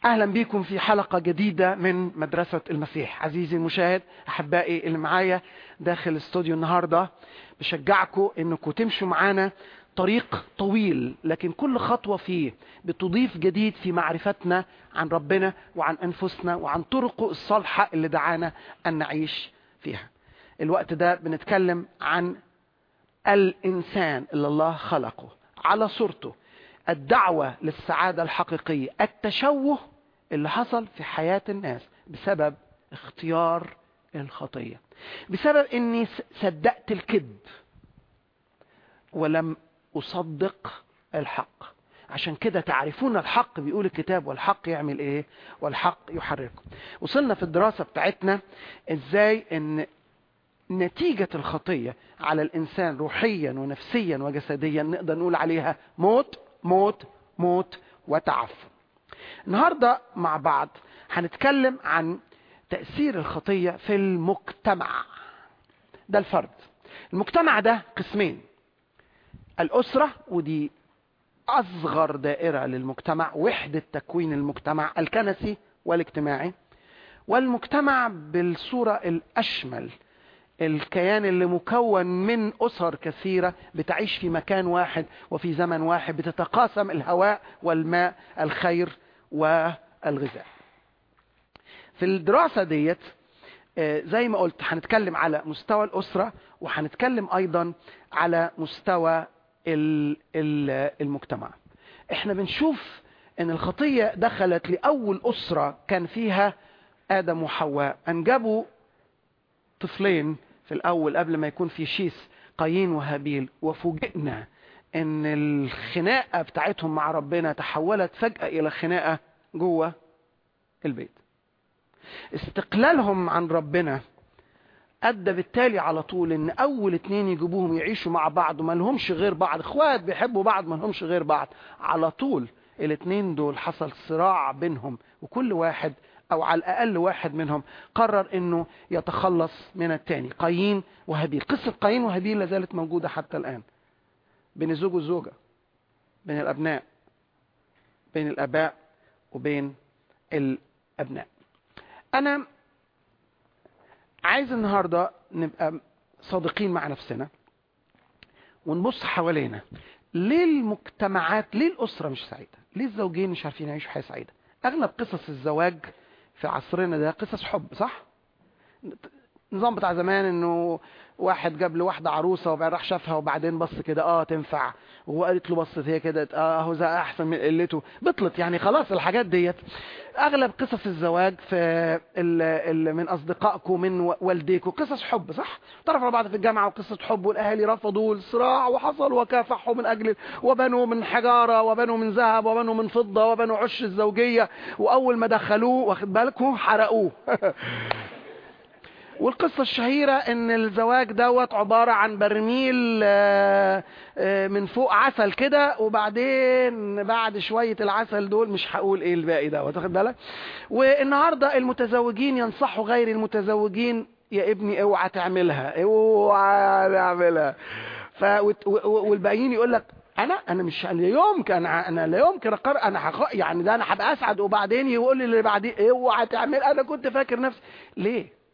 اهلا بكم في حلقة جديدة من مدرسة المسيح عزيزي المشاهد احبائي اللي معايا داخل الاستوديو النهاردة بشجعكم انكم تمشوا معانا طريق طويل لكن كل خطوة فيه بتضيف جديد في معرفتنا عن ربنا وعن انفسنا وعن طرقه الصالحة اللي دعانا ان نعيش فيها الوقت ده بنتكلم عن الانسان اللي الله خلقه على صورته الدعوة للسعادة الحقيقية التشوه اللي حصل في حياة الناس بسبب اختيار الخطية بسبب اني صدقت الكذب ولم اصدق الحق عشان كده تعرفون الحق بيقول الكتاب والحق يعمل ايه والحق يحرككم وصلنا في الدراسة بتاعتنا ازاي ان نتيجة الخطية على الانسان روحيا ونفسيا وجسديا نقدر نقول عليها موت موت موت وتعفن النهاردة مع بعض هنتكلم عن تأثير الخطية في المجتمع ده الفرد المجتمع ده قسمين الأسرة ودي أصغر دائرة للمجتمع وحدة تكوين المجتمع الكنسي والاجتماعي والمجتمع بالصورة الأشمل الكيان اللي مكون من أسر كثيرة بتعيش في مكان واحد وفي زمن واحد بتتقاسم الهواء والماء الخير والغذاء في الدراسة ديت زي ما قلت هنتكلم على مستوى الأسرة وهنتكلم أيضا على مستوى المجتمع احنا بنشوف ان الخطية دخلت لأول أسرة كان فيها آدم وحواء أنجبوا طفلين في الأول قبل ما يكون في شيس قايين وهابيل وفوجئنا ان الخناقة بتاعتهم مع ربنا تحولت فجأة الى خناقة جوه البيت استقلالهم عن ربنا ادى بالتالي على طول ان اول اتنين يجيبوهم يعيشوا مع بعض وما لهمش غير بعض اخوات بيحبوا بعض ما لهمش غير بعض على طول الاتنين دول حصل صراع بينهم وكل واحد او على الاقل واحد منهم قرر انه يتخلص من التاني قايين وهابيل قصة قايين وهابيل لازالت موجودة حتى الان بين الزوج والزوجة بين الابناء بين الاباء وبين الابناء انا عايز النهاردة نبقى صادقين مع نفسنا ونبص حوالينا ليه المجتمعات ليه الاسرة مش سعيدة ليه الزوجين مش عارفين يعيشوا حياة سعيدة اغلب قصص الزواج في عصرنا ده قصص حب صح النظام بتاع زمان انه واحد جاب له واحده عروسه وبعدين راح شافها وبعدين بص كده اه تنفع وقالت له بصت هي كده اه اهو ده احسن من قلته بطلت يعني خلاص الحاجات ديت اغلب قصص الزواج في ال ال من اصدقائكم من والديكم قصص حب صح تعرفوا على بعض في الجامعه وقصه حب والاهالي رفضوا الصراع وحصل وكافحوا من اجل وبنوا من حجاره وبنوا من ذهب وبنوا من فضه وبنوا عش الزوجيه واول ما دخلوه واخد بالكم حرقوه والقصة الشهيرة ان الزواج دوت عبارة عن برميل من فوق عسل كده وبعدين بعد شوية العسل دول مش هقول ايه الباقي دوت واخد بالك والنهاردة المتزوجين ينصحوا غير المتزوجين يا ابني اوعى تعملها اوعى تعملها ف والباقيين يقول لك انا انا مش لا يمكن انا انا لا يمكن اقر انا حق يعني ده انا هبقى اسعد وبعدين يقول لي اللي بعدين اوعى تعمل انا كنت فاكر نفسي ليه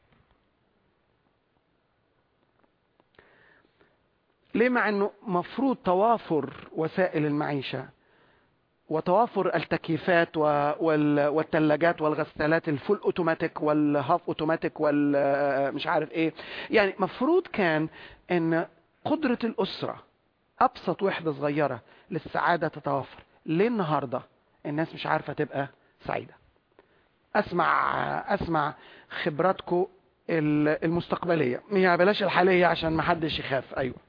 ليه مع انه مفروض توافر وسائل المعيشة وتوافر التكييفات والثلاجات والغسالات الفول اوتوماتيك والهاف اوتوماتيك والمش عارف ايه يعني مفروض كان ان قدرة الاسرة ابسط وحدة صغيرة للسعادة تتوفر ليه النهاردة الناس مش عارفة تبقى سعيدة اسمع اسمع خبراتكم المستقبلية يعني بلاش الحالية عشان ما حدش يخاف ايوه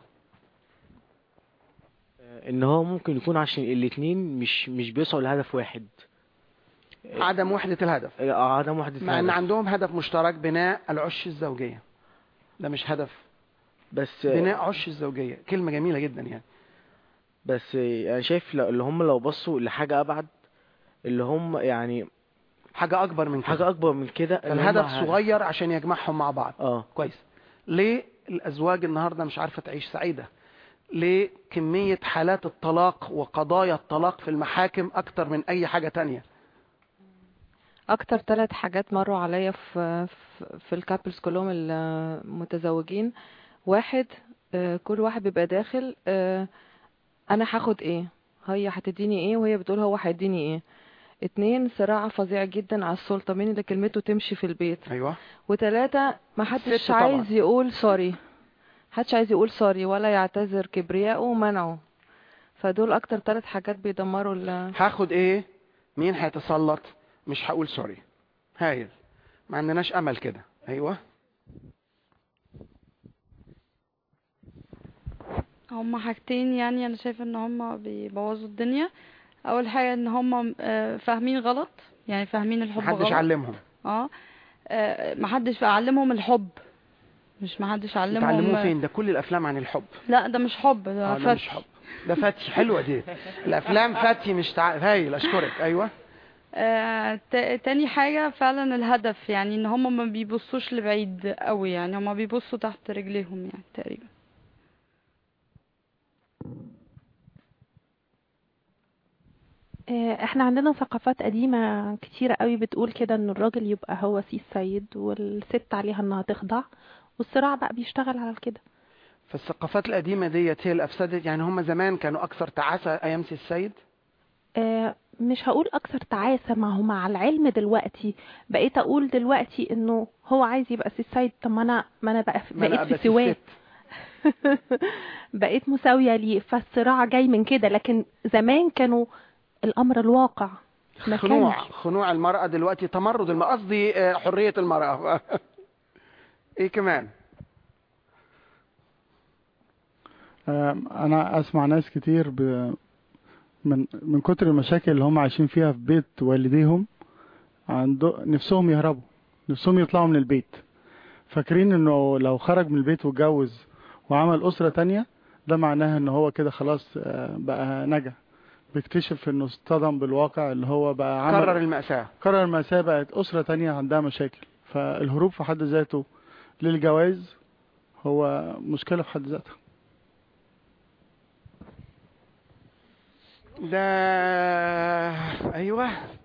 ان هو ممكن يكون عشان الاتنين مش مش بيسعوا لهدف واحد عدم وحدة الهدف اه عدم وحدة مع ان الهدف عندهم هدف مشترك بناء العش الزوجية ده مش هدف بس بناء عش الزوجية كلمة جميلة جدا يعني بس انا شايف لو- اللي هم لو بصوا لحاجة ابعد اللي هم يعني حاجة اكبر من كده حاجة اكبر من كده اللي هم الهدف ه- صغير عشان يجمعهم مع بعض اه كويس ليه الازواج النهاردة مش عارفة تعيش سعيدة ليه كمية حالات الطلاق وقضايا الطلاق في المحاكم اكتر من اي حاجة تانية اكتر ثلاث حاجات مروا عليا في في- في الكابلز كلهم المتزوجين واحد آه، كل واحد بيبقى داخل آه، انا هاخد ايه هي هتديني ايه وهي بتقول هو هيديني ايه اتنين صراع فظيع جدا على السلطة مين اللي كلمته تمشي في البيت ايوه وتلاتة ما حدش الست طبعا. عايز يقول سوري محدش عايز يقول سوري ولا يعتذر كبرياءه ومنعه فدول اكتر ثلاث حاجات بيدمروا ال هاخد ايه مين هيتسلط مش هقول سوري هايل ما عندناش امل كده ايوه هما حاجتين يعني انا شايفه ان هما بيبوظوا الدنيا اول حاجه ان هما آه، فاهمين غلط يعني فاهمين الحب محدش غلط علمهم اه آه، محدش علمهم الحب مش محدش علمهم تعلموه فين ده كل الافلام عن الحب لا ده مش حب ده اه ده مش فتح. حب ده فتي حلوه دي الافلام فتي مش تع... هايل اشكرك ايوه آه، تا- تاني حاجة فعلا الهدف يعني ان هما ما بيبصوش لبعيد قوي يعني هما بيبصوا تحت رجليهم يعني تقريبا آه، احنا عندنا ثقافات قديمة كتيرة قوي بتقول كده ان الراجل يبقى هو سي السيد والست عليها انها تخضع والصراع بقى بيشتغل على كده فالثقافات القديمه ديت هي اللي افسدت يعني هم زمان كانوا اكثر تعاسه ايام سي السيد آه، مش هقول اكثر تعاسة ما هو مع العلم دلوقتي بقيت اقول دلوقتي انه هو عايز يبقى سي السيد طب ما انا ما انا بقى ما أنا بقيت أبقى في سي سواه الست. بقيت مساوية ليه فالصراع جاي من كده لكن زمان كانوا الامر الواقع ما خنوع كانش. خنوع المرأة دلوقتي تمرد المرأة قصدي آه، حرية المرأة ايه كمان آم، انا اسمع ناس كتير ب... من من كتر المشاكل اللي هم عايشين فيها في بيت والديهم عنده نفسهم يهربوا نفسهم يطلعوا من البيت فاكرين انه لو خرج من البيت واتجوز وعمل اسرة تانية ده معناه ان هو كده خلاص آه، بقى نجا بيكتشف انه اصطدم بالواقع اللي هو بقى عمل كرر المأساة قرر المأساة بقت أسرة تانية عندها مشاكل فالهروب في حد ذاته للجواز هو مشكلة في حد ذاتها ده ايوه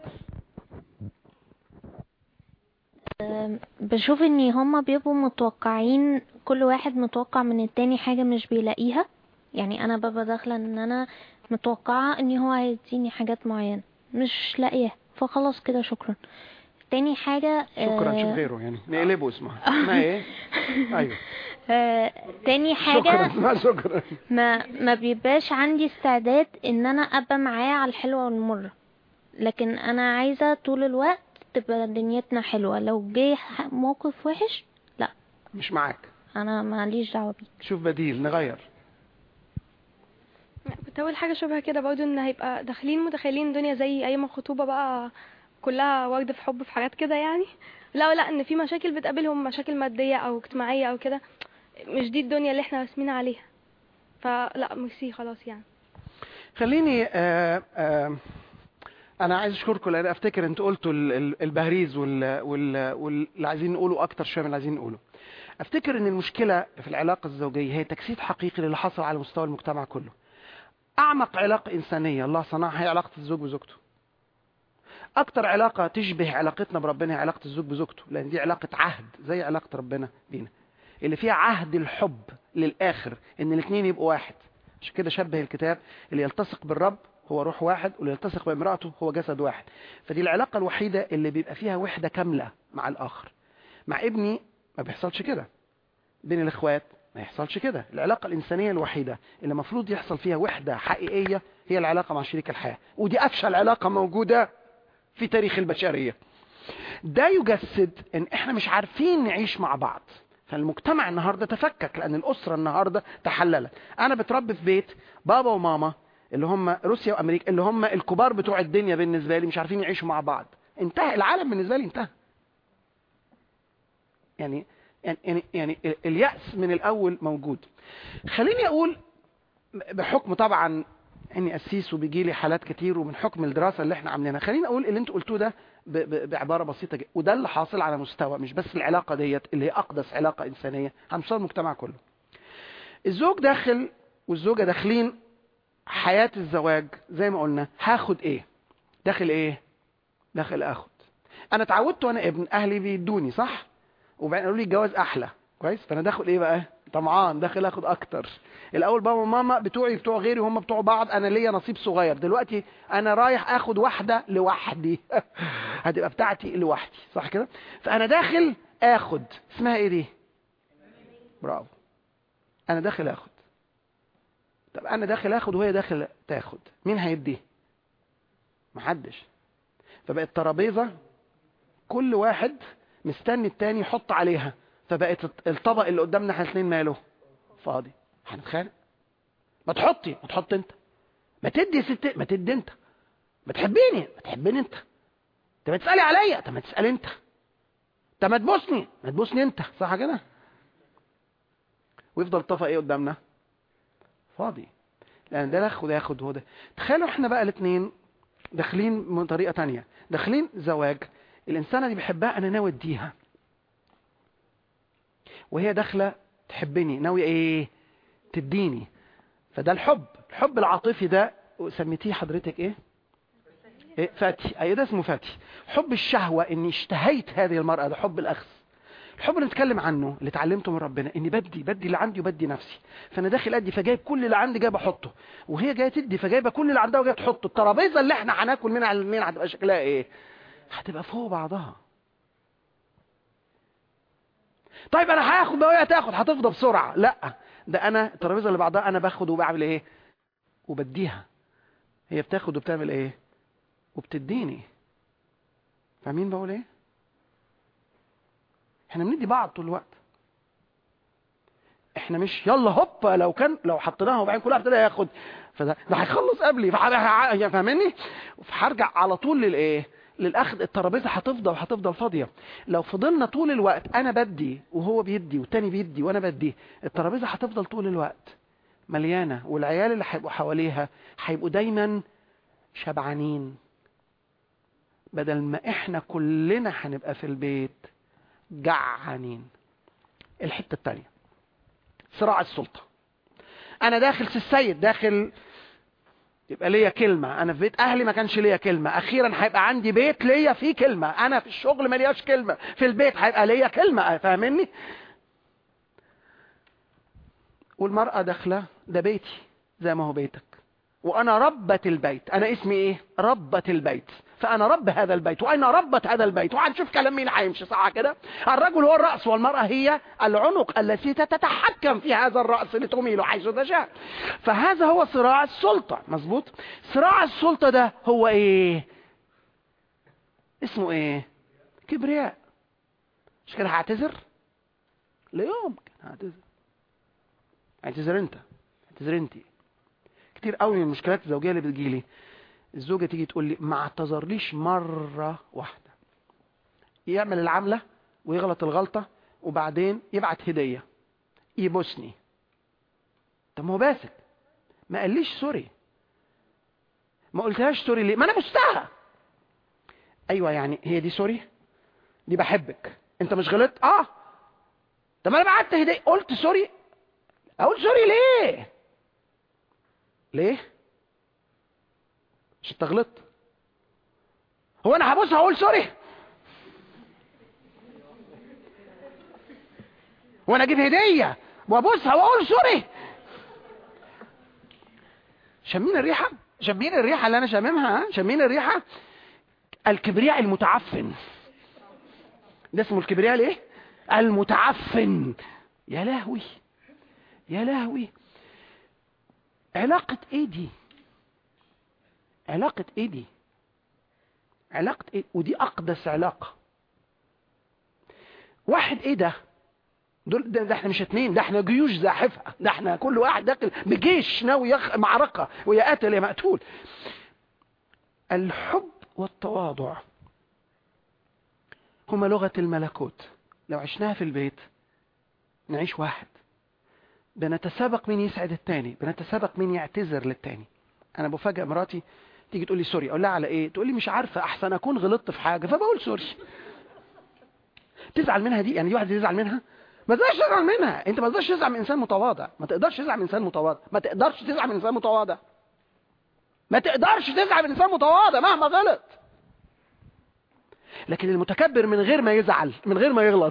بشوف ان هما بيبقوا متوقعين كل واحد متوقع من التاني حاجة مش بيلاقيها يعني انا ببقى داخلة ان انا متوقعة ان هو هيديني حاجات معينة مش لاقيها فخلاص كده شكرا تاني حاجة شكرا آه، شوف غيره يعني نقلبه اسمها اسمها ايه ايوه آه، تاني شكرا حاجة اسمها شكرا ما ما بيبقاش عندي استعداد ان انا ابقى معاه على الحلوة والمرة لكن انا عايزة طول الوقت تبقى دنيتنا حلوة لو جه ح- موقف وحش لا مش معاك انا ماليش دعوة بيه شوف بديل نغير كنت اول حاجه شبه كده برضه ان هيبقى داخلين متخيلين الدنيا زي ايام الخطوبه بقى كلها ورد في حب في حاجات كده يعني لا لا ان في مشاكل بتقابلهم مشاكل ماديه او اجتماعيه او كده مش دي الدنيا اللي احنا راسمين عليها فلا ميرسي خلاص يعني خليني آه آه انا عايز اشكركم لان افتكر انتوا قلتوا ال- ال- البهريز وال- وال- واللي عايزين نقوله اكتر شويه من اللي عايزين نقوله افتكر ان المشكله في العلاقه الزوجيه هي تجسيد حقيقي للي حصل على مستوى المجتمع كله اعمق علاقه انسانيه الله صنعها هي علاقه الزوج بزوجته اكتر علاقه تشبه علاقتنا بربنا هي علاقه الزوج بزوجته لان دي علاقه عهد زي علاقه ربنا بينا اللي فيها عهد الحب للاخر ان الاثنين يبقوا واحد عشان كده شبه الكتاب اللي يلتصق بالرب هو روح واحد واللي يلتصق بامرأته هو جسد واحد فدي العلاقة الوحيدة اللي بيبقى فيها وحدة كاملة مع الآخر مع ابني ما بيحصلش كده بين الإخوات ما يحصلش كده العلاقة الإنسانية الوحيدة اللي المفروض يحصل فيها وحدة حقيقية هي العلاقة مع شريك الحياة ودي أفشل علاقة موجودة في تاريخ البشرية ده يجسد ان احنا مش عارفين نعيش مع بعض فالمجتمع النهارده تفكك لان الاسره النهارده تحللت انا بتربي في بيت بابا وماما اللي هم روسيا وامريكا اللي هم الكبار بتوع الدنيا بالنسبه لي مش عارفين يعيشوا مع بعض انتهى العالم بالنسبه لي انتهى يعني يعني يعني, يعني ال- اليأس من الاول موجود خليني اقول بحكم طبعا اني قسيس وبيجي لي حالات كتير ومن حكم الدراسه اللي احنا عاملينها خليني اقول اللي انتوا قلتوه ده ب- ب- بعباره بسيطه جدا وده اللي حاصل على مستوى مش بس العلاقه ديت اللي هي اقدس علاقه انسانيه على مستوى المجتمع كله الزوج داخل والزوجه داخلين حياه الزواج زي ما قلنا هاخد ايه داخل ايه داخل اخد انا اتعودت وانا ابن اهلي بيدوني صح وبعدين قالوا لي الجواز احلى كويس فانا داخل ايه بقى طمعان داخل اخد اكتر الاول بابا وماما بتوعي بتوع غيري هم بتوع بعض انا ليا نصيب صغير دلوقتي انا رايح اخد واحده لوحدي هتبقى بتاعتي لوحدي صح كده فانا داخل اخد اسمها ايه دي برافو انا داخل اخد طب انا داخل اخد وهي داخل تاخد مين هيدي محدش فبقت ترابيزه كل واحد مستني التاني يحط عليها فبقت الطبق اللي قدامنا احنا الاثنين ماله فاضي هنتخانق ما تحطي ما تحط انت ما تدي يا ست ما تدي انت ما تحبيني ما تحبني انت انت ما تسالي عليا طب ما تسال انت انت ما تبوسني ما تبوسني انت صح كده ويفضل الطبق ايه قدامنا فاضي لان ده ياخد ياخد وده تخيلوا احنا بقى الاثنين داخلين من طريقه تانية داخلين زواج الانسانه دي بحبها انا ناوي اديها وهي داخله تحبني ناوي ايه تديني فده الحب الحب العاطفي ده سميتيه حضرتك ايه ايه فاتي اي ده اسمه فاتي حب الشهوه اني اشتهيت هذه المراه ده حب الاخذ الحب اللي نتكلم عنه اللي اتعلمته من ربنا اني بدي بدي اللي عندي وبدي نفسي فانا داخل ادي فجايب كل اللي عندي جاي بحطه وهي جايه تدي فجايبه كل اللي عندها وجايه تحطه الترابيزه اللي احنا هناكل منها على الاثنين هتبقى شكلها ايه هتبقى فوق بعضها طيب انا هاخد وهي هتاخد هتفضى بسرعه لا ده انا الترابيزه اللي بعدها انا باخد وبعمل ايه وبديها هي بتاخد وبتعمل ايه وبتديني فاهمين بقول ايه احنا بندي بعض طول الوقت احنا مش يلا هوب لو كان لو حطيناها وبعدين كل واحد ابتدى ياخد فده ده هيخلص قبلي فح- فاهمني فهرجع على طول للايه للاخذ الترابيزه هتفضل وهتفضل فاضيه لو فضلنا طول الوقت انا بدي وهو بيدي والتاني بيدي وانا بدي الترابيزه هتفضل طول الوقت مليانه والعيال اللي هيبقوا حواليها هيبقوا دايما شبعانين بدل ما احنا كلنا هنبقى في البيت جعانين الحته الثانيه صراع السلطه انا داخل سي السيد داخل يبقى ليا كلمة أنا في بيت أهلي ما كانش ليا كلمة أخيرا هيبقى عندي بيت ليا فيه كلمة أنا في الشغل ما لياش كلمة في البيت هيبقى ليا كلمة فاهمني والمرأة داخلة ده بيتي زي ما هو بيتك وأنا ربة البيت أنا اسمي إيه ربة البيت فأنا رب هذا البيت وأنا ربة هذا البيت وهنشوف كلام مين هيمشي صح كده الرجل هو الرأس والمرأة هي العنق التي تتحكم في هذا الرأس لتميله حيث تشاء فهذا هو صراع السلطة مظبوط صراع السلطة ده هو ايه اسمه ايه كبرياء مش كده هعتذر لا يمكن هعتذر اعتذر انت اعتذر انت كتير قوي من المشكلات الزوجيه اللي بتجيلي الزوجه تيجي تقول لي ما اعتذرليش مره واحده يعمل العمله ويغلط الغلطه وبعدين يبعت هديه يبوسني طب ما هو باسك ما قاليش سوري ما قلتهاش سوري ليه ما انا بوستها ايوه يعني هي دي سوري دي بحبك انت مش غلطت اه طب انا بعت هديه قلت سوري اقول سوري ليه ليه مش انت غلطت هو انا هبص هقول سوري وانا اجيب هديه وابصها واقول سوري شامين الريحه شامين الريحه اللي انا شاممها ها؟ شامين الريحه الكبرياء المتعفن ده اسمه الكبرياء الايه المتعفن يا لهوي يا لهوي علاقة ايه دي علاقة ايه دي علاقة ايه ودي اقدس علاقة واحد ايه ده دول ده, ده احنا مش اتنين ده احنا جيوش زاحفة ده احنا كل واحد داخل بجيش ناوي يخ... معركة ويا قاتل يا مقتول الحب والتواضع هما لغة الملكوت لو عشناها في البيت نعيش واحد بنتسابق مين يسعد التاني بنتسابق مين يعتذر للتاني انا بفاجئ مراتي تيجي تقول لي سوري اقول لها على ايه تقول لي مش عارفه احسن اكون غلطت في حاجه فبقول سوري تزعل منها دي يعني دي واحده تزعل منها ما تقدرش تزعل منها انت ما تقدرش تزعل من انسان متواضع ما تقدرش تزعل من انسان متواضع ما تقدرش تزعل من انسان متواضع ما تقدرش تزعل من انسان متواضع مهما غلط لكن المتكبر من غير ما يزعل من غير ما يغلط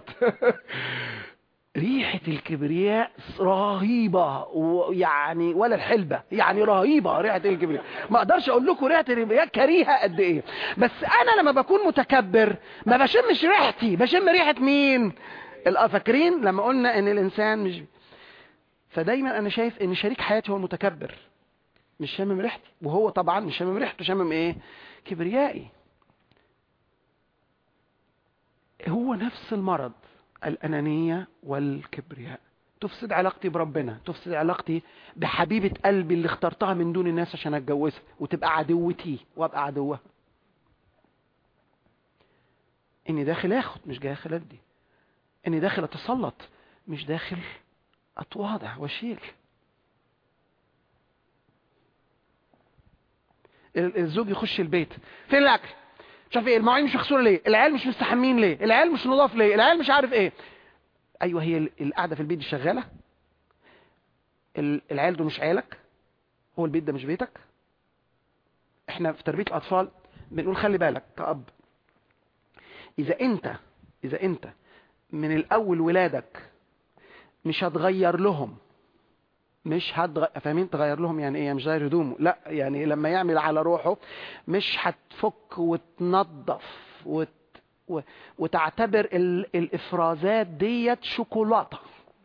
ريحة الكبرياء رهيبة ويعني ولا الحلبة يعني رهيبة ريحة الكبرياء ما اقدرش اقول لكم ريحة الكبرياء كريهة قد ايه بس انا لما بكون متكبر ما بشمش ريحتي بشم ريحة مين الأ- فاكرين لما قلنا ان الانسان مش فدايما انا شايف ان شريك حياتي هو المتكبر مش شامم ريحتي وهو طبعا مش شامم ريحته شامم ايه كبريائي هو نفس المرض الأنانية والكبرياء تفسد علاقتي بربنا تفسد علاقتي بحبيبة قلبي اللي اخترتها من دون الناس عشان اتجوزها وتبقى عدوتي وابقى عدوها اني داخل اخد مش داخل ادي اني داخل اتسلط مش داخل اتواضع واشيل ال- الزوج يخش البيت فين الاكل مش عارف ايه المواعين مش مغسوله ليه العيال مش مستحمين ليه العيال مش نضاف ليه العيال مش عارف ايه ايوه هي ال- القعده في البيت دي شغاله ال- العيال دول مش عيالك هو البيت ده مش بيتك احنا في تربيه الاطفال بنقول خلي بالك كأب اذا انت اذا انت من الاول ولادك مش هتغير لهم مش هتغير فاهمين تغير لهم يعني ايه يعني مش غير هدومه لا يعني لما يعمل على روحه مش هتفك وتنظف وت... و... وتعتبر ال... الافرازات ديت شوكولاته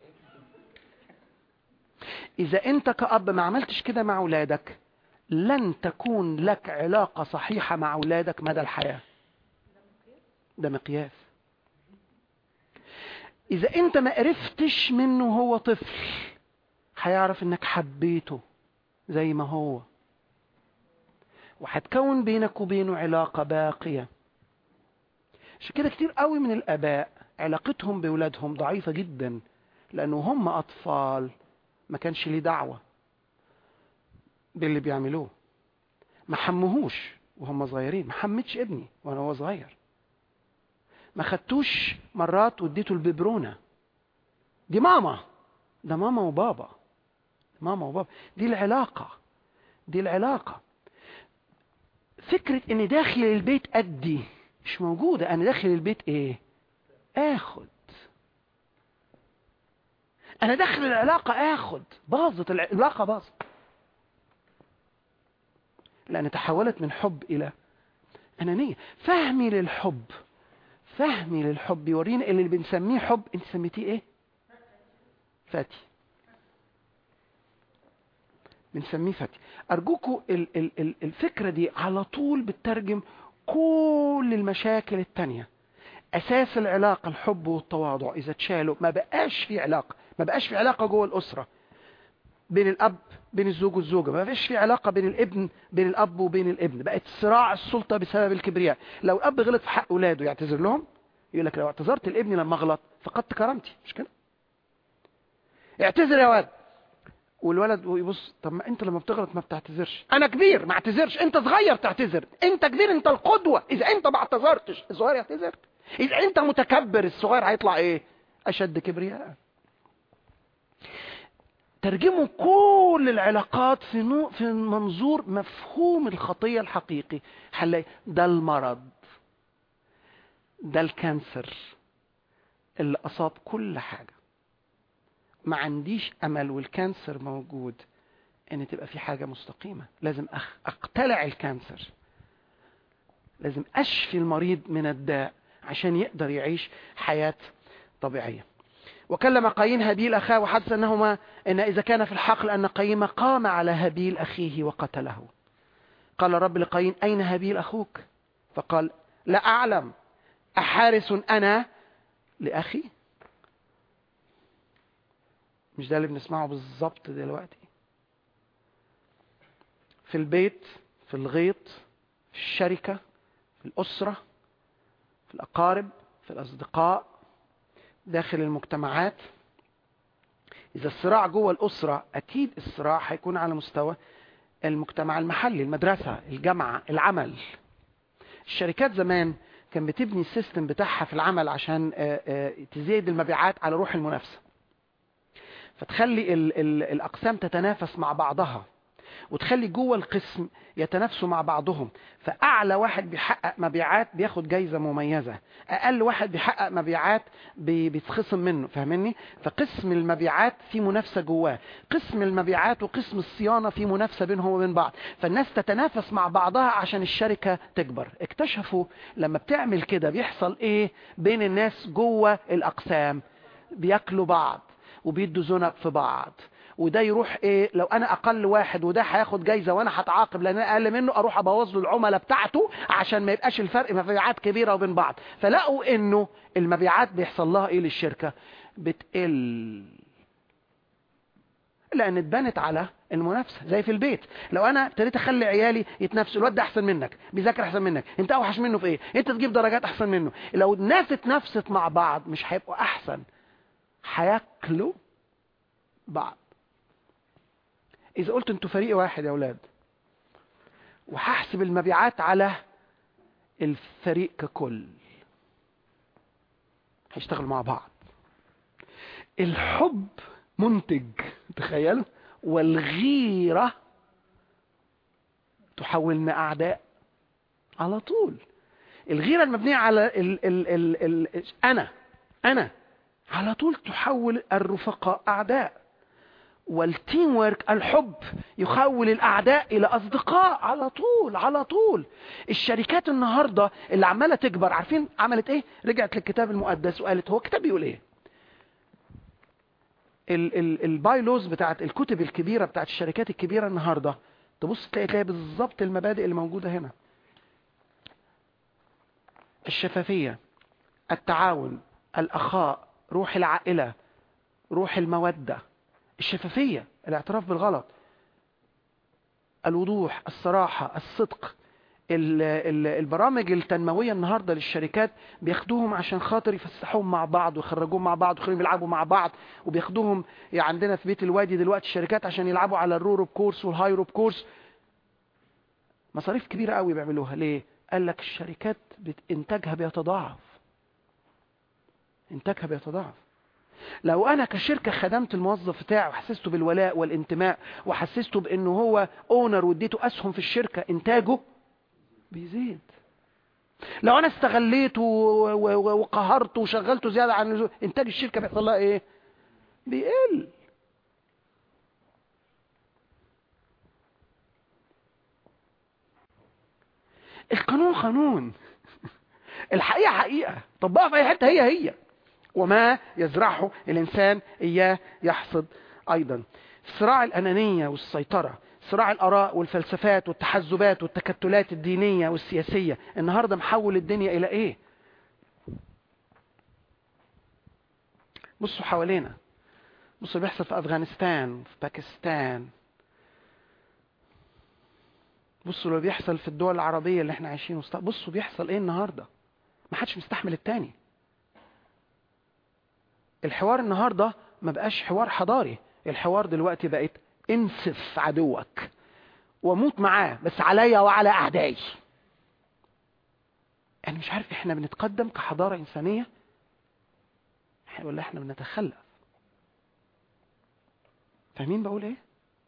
اذا انت كأب ما عملتش كده مع اولادك لن تكون لك علاقة صحيحة مع اولادك مدى الحياة ده مقياس اذا انت ما قرفتش منه هو طفل هيعرف انك حبيته زي ما هو وهتكون بينك وبينه علاقة باقية عشان كده كتير قوي من الاباء علاقتهم بولادهم ضعيفة جدا لانه هم اطفال ما كانش ليه دعوة باللي بيعملوه ما حمهوش وهم صغيرين ما حمتش ابني وانا هو صغير ما خدتوش مرات واديته الببرونة دي ماما ده ماما وبابا ماما وبابا دي العلاقة دي العلاقة فكرة اني داخل البيت ادي مش موجودة انا داخل البيت ايه اخد انا داخل العلاقة اخد باظت العلاقة باظت لان تحولت من حب الى انانية فهمي للحب فهمي للحب يورينا اللي بنسميه حب انت سميتيه ايه فاتي بنسميه فاتي ارجوكوا ال- ال- ال- الفكرة دي على طول بتترجم كل المشاكل التانية اساس العلاقة الحب والتواضع اذا اتشالوا ما بقاش في علاقة ما بقاش في علاقة جوه الاسرة بين الاب بين الزوج والزوجة ما بقاش في علاقة بين الابن بين الاب وبين الابن بقت صراع السلطة بسبب الكبرياء لو الاب غلط في حق اولاده يعتذر لهم يقول لك لو اعتذرت لابني لما اغلط فقدت كرامتي مش كده اعتذر يا واد والولد يبص طب ما انت لما بتغلط ما بتعتذرش انا كبير ما اعتذرش انت صغير تعتذر انت كبير انت القدوة اذا انت ما اعتذرتش الصغير يعتذر اذا انت متكبر الصغير هيطلع ايه اشد كبرياء ترجموا كل العلاقات في نوع في منظور مفهوم الخطية الحقيقي هنلاقي ده المرض ده الكانسر اللي أصاب كل حاجة ما عنديش أمل والكانسر موجود إن تبقى في حاجة مستقيمة لازم أخ... أقتلع الكانسر لازم أشفي المريض من الداء عشان يقدر يعيش حياة طبيعية وكلم قايين هابيل أخاه وحدث أنهما إن إذا كان في الحقل أن قايين قام على هابيل أخيه وقتله قال الرب لقايين أين هابيل أخوك فقال لا أعلم أحارس أنا لأخي مش ده اللي بنسمعه بالظبط دلوقتي في البيت في الغيط في الشركة في الأسرة في الأقارب في الأصدقاء داخل المجتمعات إذا الصراع جوه الأسرة أكيد الصراع هيكون على مستوى المجتمع المحلي المدرسة الجامعة العمل الشركات زمان كان بتبني السيستم بتاعها في العمل عشان آه، آه، تزيد المبيعات على روح المنافسة فتخلي ال ال الأقسام تتنافس مع بعضها وتخلي جوه القسم يتنافسوا مع بعضهم فاعلى واحد بيحقق مبيعات بياخد جايزه مميزه اقل واحد بيحقق مبيعات بي- بيتخصم منه فاهمني فقسم المبيعات في منافسه جواه قسم المبيعات وقسم الصيانه في منافسه بينهم وبين بعض فالناس تتنافس مع بعضها عشان الشركه تكبر اكتشفوا لما بتعمل كده بيحصل ايه بين الناس جوه الاقسام بياكلوا بعض وبيدوا زنق في بعض وده يروح ايه لو انا اقل واحد وده هياخد جايزه وانا هتعاقب لان انا اقل منه اروح ابوظ له العملاء بتاعته عشان ما يبقاش الفرق مبيعات كبيره وبين بعض فلقوا انه المبيعات بيحصل لها ايه للشركه بتقل لان اتبنت على المنافسه زي في البيت لو انا ابتديت اخلي عيالي يتنافسوا الواد ده احسن منك بيذاكر احسن منك انت اوحش منه في ايه انت تجيب درجات احسن منه لو الناس اتنافست مع بعض مش هيبقوا احسن هياكلوا بعض اذا قلت انتوا فريق واحد يا اولاد وهحسب المبيعات على الفريق ككل هيشتغلوا مع بعض الحب منتج تخيلوا والغيرة تحولنا أعداء على طول الغيرة المبنية على ال ال ال ال أنا أنا على طول تحول الرفقاء أعداء والتيم ورك الحب يحول الأعداء إلى أصدقاء على طول على طول الشركات النهاردة اللي عمالة تكبر عارفين عملت إيه رجعت للكتاب المقدس وقالت هو الكتاب بيقول إيه ال- ال- البايلوز بتاعت الكتب الكبيرة بتاعت الشركات الكبيرة النهاردة تبص تلاقي تلاقي بالظبط المبادئ اللي موجودة هنا الشفافية التعاون الأخاء روح العائلة روح المودة الشفافية الاعتراف بالغلط الوضوح الصراحة الصدق ال- ال- البرامج التنموية النهاردة للشركات بياخدوهم عشان خاطر يفسحوهم مع بعض ويخرجوهم مع بعض ويخليهم يلعبوا مع بعض وبياخدوهم يعني عندنا في بيت الوادي دلوقتي الشركات عشان يلعبوا على الروروب كورس والهايروب كورس مصاريف كبيرة قوي بيعملوها ليه؟ قال لك الشركات بت- انتاجها بيتضاعف انتاجها بيتضاعف لو انا كشركة خدمت الموظف بتاعي وحسسته بالولاء والانتماء وحسسته بانه هو اونر واديته اسهم في الشركة انتاجه بيزيد لو انا استغليته و- و- وقهرته وشغلته زيادة عن اللزوم انتاج الشركة بيحصل لها ايه بيقل القانون قانون الحقيقة حقيقة طبقها في اي حتة هي هي وما يزرعه الإنسان إياه يحصد أيضا صراع الأنانية والسيطرة صراع الآراء والفلسفات والتحزبات والتكتلات الدينية والسياسية النهاردة محول الدنيا إلى إيه بصوا حوالينا بصوا اللي بيحصل في أفغانستان في باكستان بصوا اللي بيحصل في الدول العربية اللي احنا عايشين وسطها بصوا بيحصل ايه النهاردة ما حدش مستحمل التاني الحوار النهارده ما بقاش حوار حضاري الحوار دلوقتي بقت انسف عدوك وموت معاه بس عليا وعلى اعدائي انا مش عارف احنا بنتقدم كحضاره انسانيه احنا ولا احنا بنتخلف فاهمين بقول ايه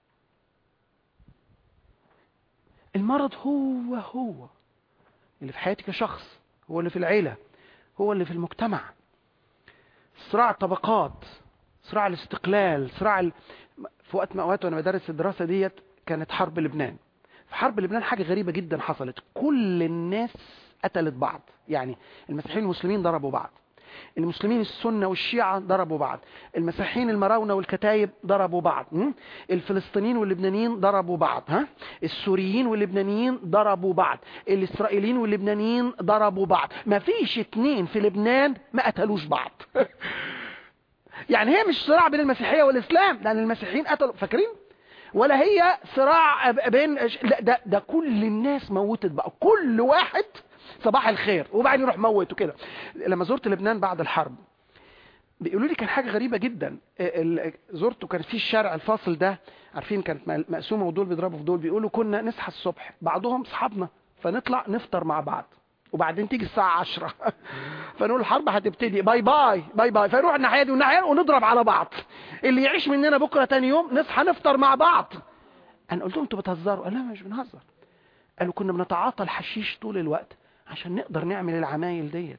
المرض هو هو اللي في حياتي كشخص هو اللي في العيله هو اللي في المجتمع صراع الطبقات صراع الاستقلال صراع ال... في وقت من الاوقات وانا بدرس الدراسه ديت كانت حرب لبنان في حرب لبنان حاجه غريبه جدا حصلت كل الناس قتلت بعض يعني المسيحيين والمسلمين ضربوا بعض المسلمين السنة والشيعة ضربوا بعض المسيحيين المراونة والكتايب ضربوا بعض م? الفلسطينيين واللبنانيين ضربوا بعض ها؟ السوريين واللبنانيين ضربوا بعض الإسرائيليين واللبنانيين ضربوا بعض ما فيش اتنين في لبنان ما قتلوش بعض يعني هي مش صراع بين المسيحية والإسلام لأن المسيحيين قتلوا فاكرين ولا هي صراع بين لا ده, ده كل الناس موتت بقى كل واحد صباح الخير وبعدين يروح موت وكده لما زرت لبنان بعد الحرب بيقولوا لي كان حاجه غريبه جدا ال- زرته كان في الشارع الفاصل ده عارفين كانت مقسومه ودول بيضربوا في دول بيقولوا كنا نصحى الصبح بعضهم اصحابنا فنطلع نفطر مع بعض وبعدين تيجي الساعة عشرة فنقول الحرب هتبتدي باي باي باي باي فنروح الناحية دي والناحية دي ونضرب على بعض اللي يعيش مننا بكرة تاني يوم نصحى نفطر مع بعض انا قلت لهم انتوا بتهزروا قال لا مش بنهزر قالوا كنا بنتعاطى الحشيش طول الوقت عشان نقدر نعمل العمايل ديت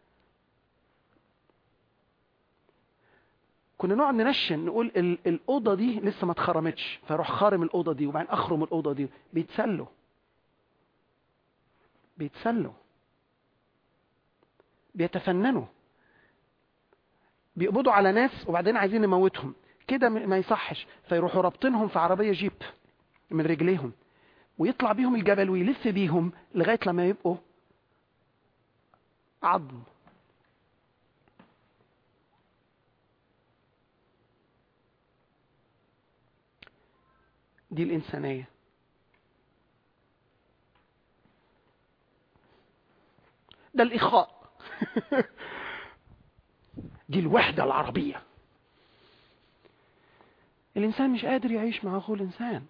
كنا نقعد ننشن نقول ال- الاوضه دي لسه ما اتخرمتش فاروح خارم الاوضه دي وبعدين اخرم الاوضه دي بيتسلوا بيتسلوا بيتفننوا بيقبضوا على ناس وبعدين عايزين نموتهم كده م- ما يصحش فيروحوا رابطينهم في عربيه جيب من رجليهم ويطلع بيهم الجبل ويلف بيهم لغايه لما يبقوا عظم دي الإنسانية ده الإخاء دي الوحدة العربية الإنسان مش قادر يعيش مع أخوه الإنسان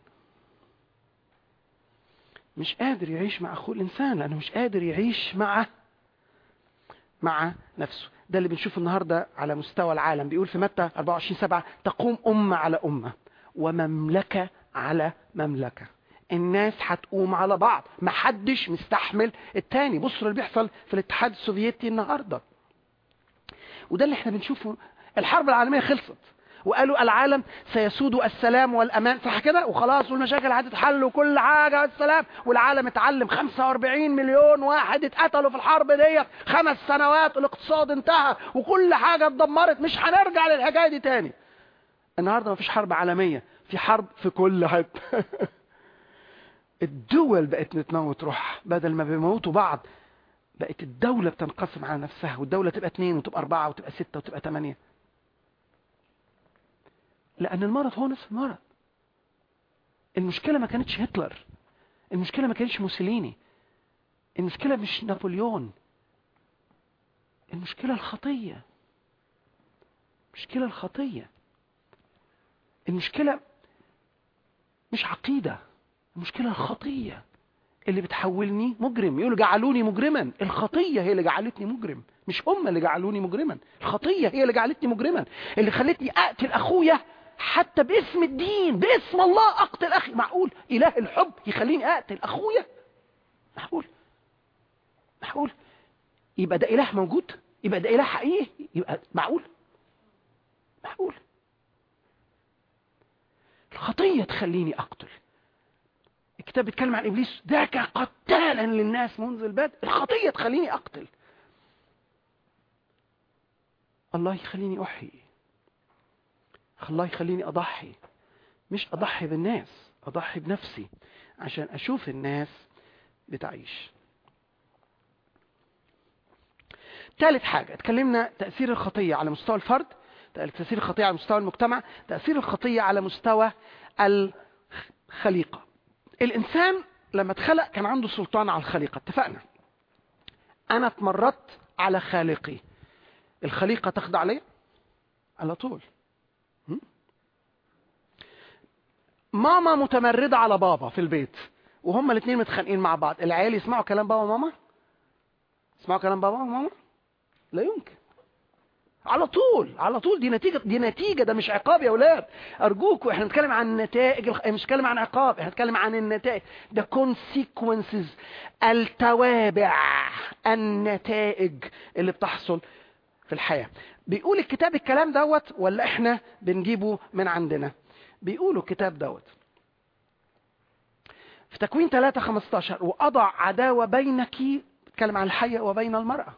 مش قادر يعيش مع أخوه الإنسان لأنه مش قادر يعيش مع مع نفسه ده اللي بنشوفه النهاردة على مستوى العالم بيقول في متى 24 7 تقوم أمة على أمة ومملكة على مملكة الناس هتقوم على بعض محدش مستحمل التاني بصوا اللي بيحصل في الاتحاد السوفيتي النهاردة وده اللي احنا بنشوفه الحرب العالمية خلصت وقالوا العالم سيسود السلام والأمان صح كده وخلاص والمشاكل هتتحل وكل حاجة السلام والعالم اتعلم 45 مليون واحد اتقتلوا في الحرب دي خمس سنوات الاقتصاد انتهى وكل حاجة اتدمرت مش هنرجع للحكاية دي تاني النهاردة مفيش حرب عالمية في حرب في كل حتة الدول بقت بتموت روح بدل ما بيموتوا بعض بقت الدولة بتنقسم على نفسها والدولة تبقى اتنين وتبقى أربعة وتبقى ستة وتبقى تمانية لأن المرض هو نفس المرض المشكلة ما كانتش هتلر المشكلة ما كانتش موسوليني المشكلة مش نابليون المشكلة الخطية المشكلة الخطية المشكلة مش عقيدة المشكلة الخطية اللي بتحولني مجرم يقولوا جعلوني مجرما الخطية هي اللي جعلتني مجرم مش هم اللي جعلوني مجرما الخطية هي اللي جعلتني مجرما اللي خلتني أقتل أخويا حتى باسم الدين باسم الله أقتل أخي معقول إله الحب يخليني أقتل أخويا معقول معقول يبقى ده إله موجود يبقى ده إله حقيقي يبقى معقول معقول الخطية تخليني أقتل الكتاب بيتكلم عن إبليس ذاك قتالا للناس منذ البدء الخطية تخليني أقتل الله يخليني أحيي الله يخليني أضحي مش أضحي بالناس أضحي بنفسي عشان أشوف الناس بتعيش ثالث حاجة اتكلمنا تأثير الخطية على مستوى الفرد تأثير الخطية على مستوى المجتمع تأثير الخطية على مستوى الخليقة الإنسان لما اتخلق كان عنده سلطان على الخليقة اتفقنا أنا اتمردت على خالقي الخليقة تخضع لي على طول م? ماما متمردة على بابا في البيت وهما الاثنين متخانقين مع بعض العيال يسمعوا كلام بابا وماما يسمعوا كلام بابا وماما لا يمكن على طول على طول دي نتيجة دي نتيجة ده مش عقاب يا اولاد ارجوكوا احنا بنتكلم عن النتائج الخ... مش بنتكلم عن عقاب احنا بنتكلم عن النتائج ده consequences التوابع النتائج اللي بتحصل في الحياة بيقول الكتاب الكلام دوت ولا احنا بنجيبه من عندنا بيقولوا الكتاب دوت في تكوين 3 15 وأضع عداوة بينك بتكلم عن الحية وبين المرأة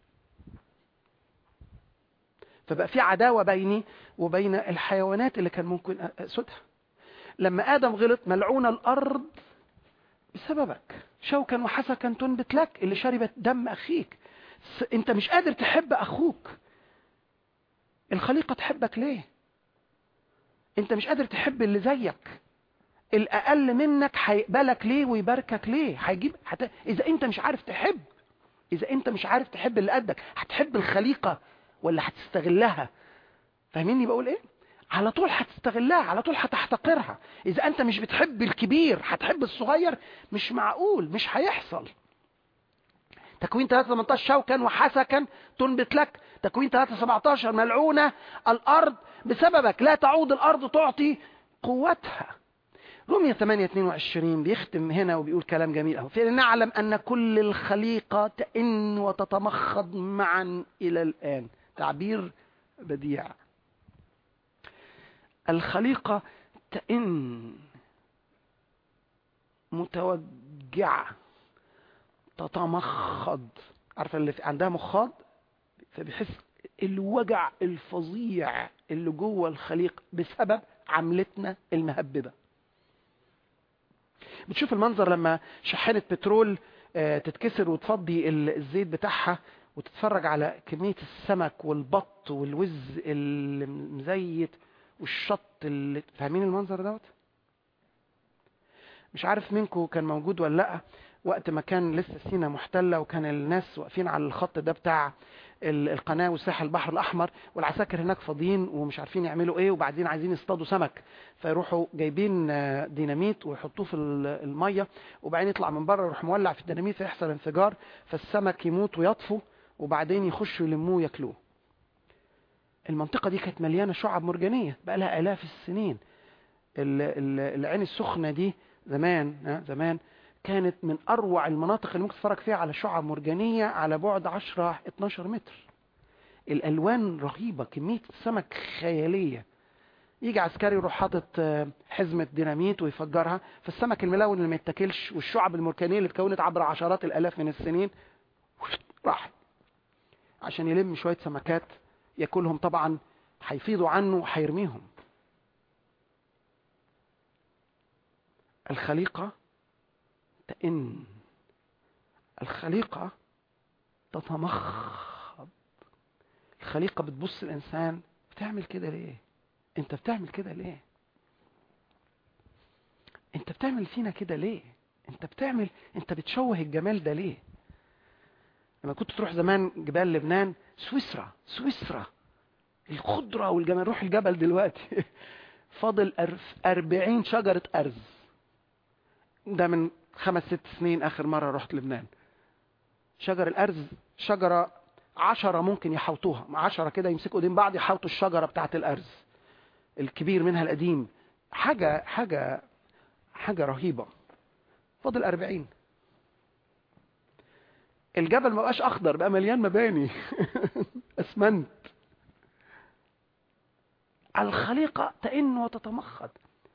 فبقى في عداوة بيني وبين الحيوانات اللي كان ممكن أسودها لما آدم غلط ملعون الأرض بسببك شوكا وحسكا تنبت لك اللي شربت دم أخيك انت مش قادر تحب أخوك الخليقة تحبك ليه انت مش قادر تحب اللي زيك الأقل منك هيقبلك ليه ويباركك ليه هيجيب حت... إذا أنت مش عارف تحب إذا أنت مش عارف تحب اللي قدك هتحب الخليقة ولا هتستغلها فاهميني بقول إيه على طول هتستغلها على طول هتحتقرها إذا أنت مش بتحب الكبير هتحب الصغير مش معقول مش هيحصل تكوين 3 18 شوكا وحسكا تنبت لك تكوين 3 17 ملعونة الأرض بسببك لا تعود الأرض تعطي قوتها رومية 8 22 بيختم هنا وبيقول كلام جميل أهو فلنعلم أن كل الخليقة تئن وتتمخض معا إلى الآن تعبير بديع الخليقة تئن متوجعة تتمخض عارفة اللي في- عندها مخاض فبيحس الوجع الفظيع اللي جوه الخليقة بسبب عملتنا المهببة بتشوف المنظر لما شحنة بترول آه، تتكسر وتفضي ال- الزيت بتاعها وتتفرج على كمية السمك والبط والوز المزيت والشط اللي فاهمين المنظر دوت مش عارف منكم كان موجود ولا لا وقت ما كان لسه سينا محتلة وكان الناس واقفين على الخط ده بتاع ال- القناة وساحل البحر الأحمر والعساكر هناك فاضيين ومش عارفين يعملوا ايه وبعدين عايزين يصطادوا سمك فيروحوا جايبين آه، ديناميت ويحطوه في ال- المية وبعدين يطلع من بره يروح مولع في الديناميت فيحصل انفجار فالسمك يموت ويطفو وبعدين يخشوا يلموه وياكلوه المنطقة دي كانت مليانة شعب مرجانية بقى لها آلاف السنين ال- ال- العين السخنة دي زمان ها، زمان كانت من أروع المناطق اللي ممكن تتفرج فيها على شعب مرجانية على بعد 10 12 متر الألوان رهيبة كمية السمك خيالية يجي عسكري يروح حاطط آه، حزمة ديناميت ويفجرها فالسمك الملون اللي ما يتاكلش والشعب المرجانية اللي اتكونت عبر عشرات الآلاف من السنين راح عشان يلم شوية سمكات ياكلهم طبعا هيفيضوا عنه وهيرميهم الخليقة تئن الخليقة تتمخض الخليقة بتبص الإنسان بتعمل كده ليه انت بتعمل كده ليه انت بتعمل فينا كده ليه انت بتعمل انت بتشوه الجمال ده ليه لما كنت تروح زمان جبال لبنان سويسرا سويسرا الخضرة والجمال روح الجبل دلوقتي فاضل أرف- أربعين شجرة أرز ده من خمس ست سنين آخر مرة رحت لبنان شجر الأرز شجرة عشرة ممكن يحوطوها عشرة كده يمسكوا ايدين بعض يحوطوا الشجرة بتاعت الأرز الكبير منها القديم حاجة حاجة حاجة رهيبة فاضل أربعين الجبل ما بقاش أخضر بقى مليان مباني أسمنت الخليقة تئن وتتمخض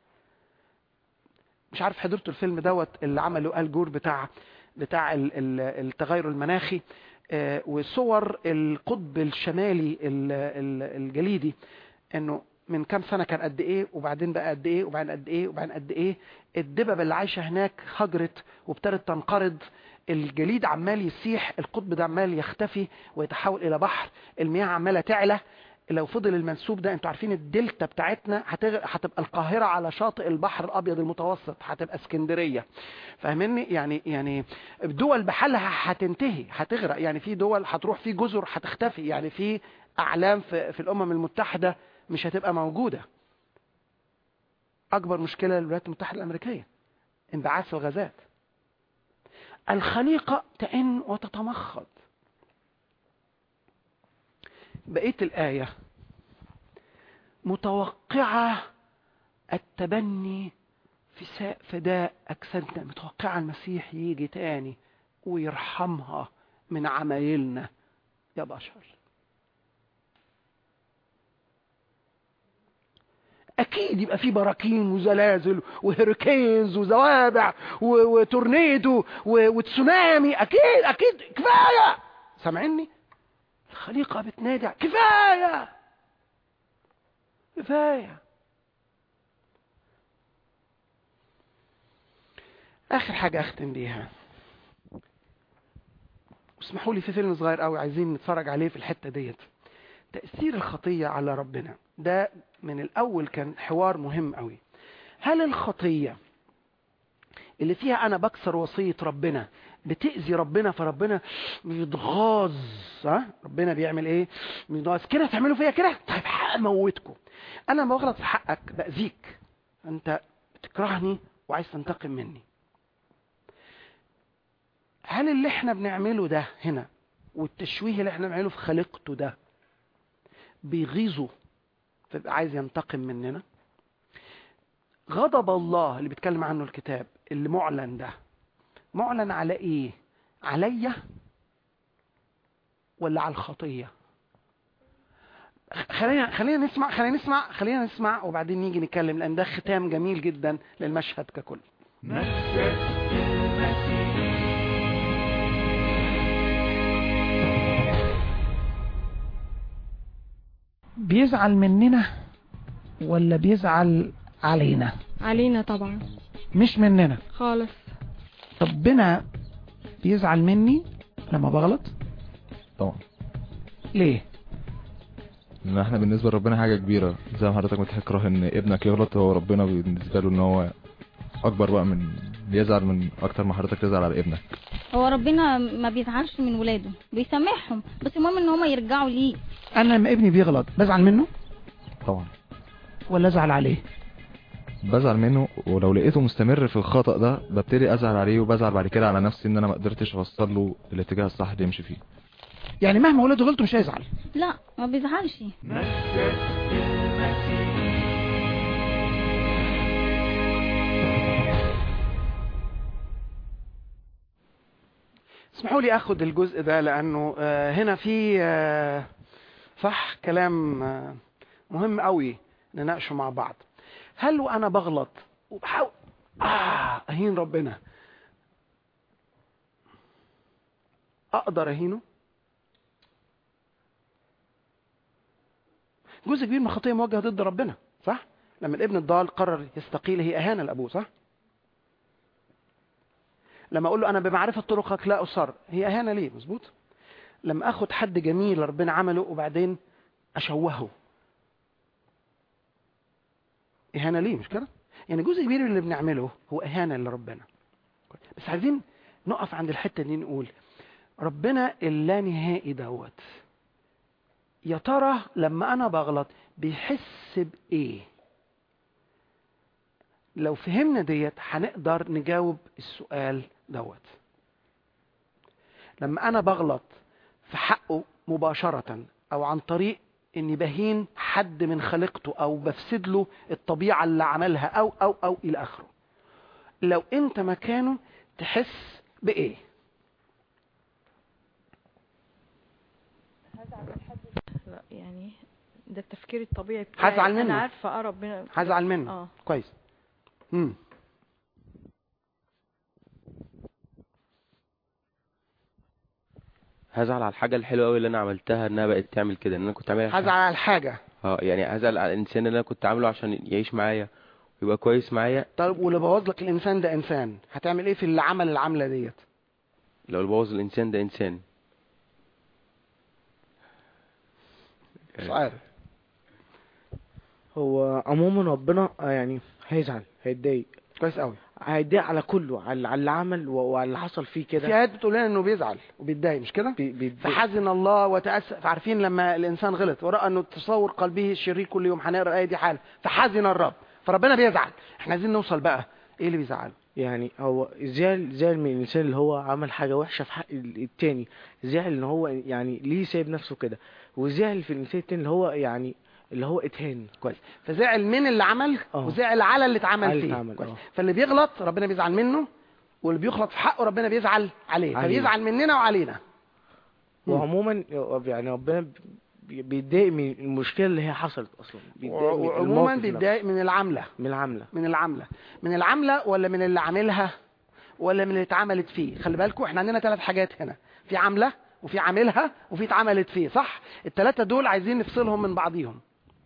مش عارف حضرتوا الفيلم دوت اللي عمله آل جور بتاع بتاع ال- ال- التغير المناخي آه، وصور القطب الشمالي ال- ال- الجليدي انه من كام سنة كان قد ايه وبعدين بقى قد ايه وبعدين قد ايه وبعدين قد ايه الدببة اللي عايشة هناك هجرت وابتدت تنقرض الجليد عمال يسيح القطب ده عمال يختفي ويتحول الى بحر المياه عمالة تعلى لو فضل المنسوب ده انتوا عارفين الدلتا بتاعتنا هتغ... هتبقى القاهرة على شاطئ البحر الابيض المتوسط هتبقى اسكندرية فاهمني يعني يعني الدول بحالها هتنتهي هتغرق يعني في دول هتروح في جزر هتختفي يعني في اعلام في, في الامم المتحدة مش هتبقى موجودة اكبر مشكلة للولايات المتحدة الامريكية انبعاث الغازات الخليقة تئن وتتمخض بقية الآية متوقعة التبني في سا- فداء أجسادنا متوقعة المسيح يجي تاني ويرحمها من عمايلنا يا بشر أكيد يبقى في براكين وزلازل وهريكينز وزوابع و- وتورنيدو و- وتسونامي أكيد أكيد كفاية سامعيني؟ الخليقة بتنادي كفاية كفاية آخر حاجة أختم بيها اسمحوا لي في فيلم صغير قوي عايزين نتفرج عليه في الحتة ديت تأثير الخطية على ربنا ده من الأول كان حوار مهم قوي هل الخطية اللي فيها أنا بكسر وصية ربنا بتأذي ربنا فربنا بيتغاظ ها ربنا بيعمل ايه بيتغاظ كده تعملوا فيا كده طيب هموتكم انا لما بغلط في حقك باذيك انت بتكرهني وعايز تنتقم مني هل اللي احنا بنعمله ده هنا والتشويه اللي احنا بنعمله في خليقته ده بيغيظه فيبقى عايز ينتقم مننا غضب الله اللي بيتكلم عنه الكتاب اللي معلن ده معلن على ايه عليا ولا على الخطيه خ- خلينا خلينا نسمع خلينا نسمع خلينا نسمع وبعدين نيجي نتكلم لان ده ختام جميل جدا للمشهد ككل بيزعل مننا ولا بيزعل علينا علينا طبعا مش مننا خالص ربنا بيزعل مني لما بغلط طبعا ليه ان احنا بالنسبه لربنا حاجه كبيره زي ما حضرتك بتكره ان ابنك يغلط هو ربنا بالنسبه له ان هو اكبر بقى من بيزعل من اكتر ما حضرتك تزعل على ابنك هو ربنا ما بيزعلش من ولاده بيسامحهم بس المهم ان هما يرجعوا ليه انا لما ابني بيغلط بزعل منه طبعا ولا ازعل عليه بزعل منه ولو لقيته مستمر في الخطأ ده ببتدي ازعل عليه وبزعل بعد كده على نفسي ان انا ما قدرتش اوصل له الاتجاه الصح اللي يمشي فيه يعني مهما ولاده غلطوا مش هيزعل لا ما بيزعلش اسمحوا لي اخد الجزء ده لانه آه، هنا في آه، صح كلام آه، مهم قوي نناقشه مع بعض هل وانا بغلط وبحاول آه اهين ربنا اقدر اهينه جزء كبير من الخطيه موجه ضد ربنا صح لما الابن الضال قرر يستقيل هي اهانه لابوه صح لما اقول له انا بمعرفه طرقك لا اصر هي اهانه ليه مظبوط لما اخد حد جميل ربنا عمله وبعدين اشوهه اهانه ليه مش كده يعني جزء كبير من اللي بنعمله هو اهانه لربنا بس عايزين نقف عند الحته دي نقول ربنا اللانهائي دوت يا ترى لما انا بغلط بيحس بايه لو فهمنا ديت هنقدر نجاوب السؤال دوت لما انا بغلط في حقه مباشرة او عن طريق اني بهين حد من خلقته او بفسد له الطبيعة اللي عملها او او او الى اخره لو انت مكانه تحس بايه لا يعني ده التفكير الطبيعي بتاعي هزعل منه. انا عارفه اه ربنا هزعل منه اه كويس امم هزعل على الحاجه الحلوه قوي اللي انا عملتها انها بقت تعمل كده ان انا كنت عاملها هزعل على الحاجة اه يعني هزعل على الانسان اللي انا كنت عامله عشان يعيش معايا ويبقى كويس معايا طيب واللي بوظ لك الانسان ده انسان هتعمل ايه في اللي عمل العملة ديت لو اللي بوظ الانسان ده انسان مش عارف هو عموما ربنا آه يعني هيزعل هيتضايق كويس قوي هيتضايق على كله على على اللي عمل و- وعلى اللي حصل فيه كده في آيات بتقول لنا انه بيزعل وبيتضايق مش كده؟ فحزن الله وتأسف عارفين لما الانسان غلط ورأى انه تصور قلبه الشرير كل يوم هنقرا الآية دي حال فحزن الرب فربنا بيزعل احنا عايزين نوصل بقى ايه اللي بيزعله؟ يعني هو زعل زعل من الانسان اللي هو عمل حاجه وحشه في حق ال- التاني زعل ان هو يعني ليه سايب نفسه كده وزعل في الانسان التاني اللي هو يعني اللي هو اتهان كويس فزعل من اللي عمل آه. وزعل على اللي اتعمل على اللي فيه اتعمل، كويس آه. فاللي بيغلط ربنا بيزعل منه واللي بيغلط في حقه ربنا بيزعل عليه عليه. فبيزعل مننا وعلينا وعموما يعني ربنا بي- بيتضايق من المشكله اللي هي حصلت اصلا بيتضايق من وعموما الموقف نفسه. بيتضايق من العملة من العمله من العملة من العملة ولا من اللي عاملها ولا من اللي اتعملت فيه خلي بالكم احنا عندنا ثلاث حاجات هنا في عاملة وفي عاملها وفي اتعملت فيه صح الثلاثة دول عايزين نفصلهم من بعضيهم